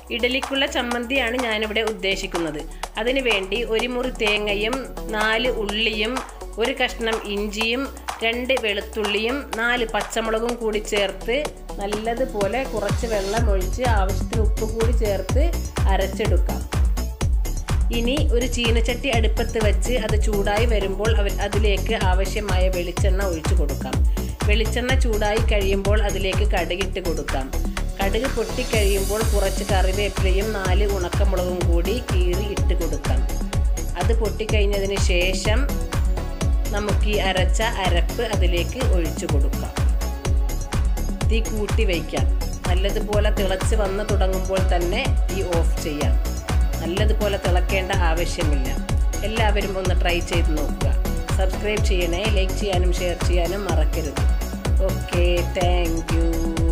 ഇഡലിക്കുള്ള ചമ്മന്തിയാണ് ഞാനിവിടെ ഉദ്ദേശിക്കുന്നത് അതിനു വേണ്ടി ഒരു മുറി തേങ്ങയും നാല് ഉള്ളിയും ഒരു കഷ്ണം ഇഞ്ചിയും രണ്ട് വെളുത്തുള്ളിയും നാല് പച്ചമുളകും കൂടി ചേർത്ത് നല്ലതുപോലെ കുറച്ച് വെള്ളം ഒഴിച്ച് ആവശ്യത്തിന് ഉപ്പ് കൂടി ചേർത്ത് അരച്ചെടുക്കാം ഇനി ഒരു ചീനച്ചട്ടി അടുപ്പത്ത് വെച്ച് അത് ചൂടായി വരുമ്പോൾ അവ- അതിലേക്ക് ആവശ്യമായ വെളിച്ചെണ്ണ ഒഴിച്ചു കൊടുക്കാം വെളിച്ചെണ്ണ ചൂടായി കഴിയുമ്പോൾ അതിലേക്ക് കടുകിട്ട് കൊടുക്കാം കടുക് പൊട്ടിക്കഴിയുമ്പോൾ കുറച്ച് കറിവേപ്പിലയും നാല് ഉണക്കമുളകും കൂടി കീറി ഇട്ട് കൊടുക്കാം അത് പൊട്ടിക്കഴിഞ്ഞതിന് ശേഷം നമുക്ക് ഈ അരച്ച അരപ്പ് അതിലേക്ക് ഒഴിച്ചു കൊടുക്കാം തീ കൂട്ടി വയ്ക്കാം നല്ലതുപോലെ തിളച്ച് വന്ന് തുടങ്ങുമ്പോൾ തന്നെ തീ ഓഫ് ചെയ്യാം നല്ലതുപോലെ തിളക്കേണ്ട ആവശ്യമില്ല എല്ലാവരും ഒന്ന് ട്രൈ ചെയ്ത് നോക്കുക സബ്സ്ക്രൈബ് ചെയ്യണേ ലൈക്ക് ചെയ്യാനും ഷെയർ ചെയ്യാനും മറക്കരുത് ഓക്കെ താങ്ക് യു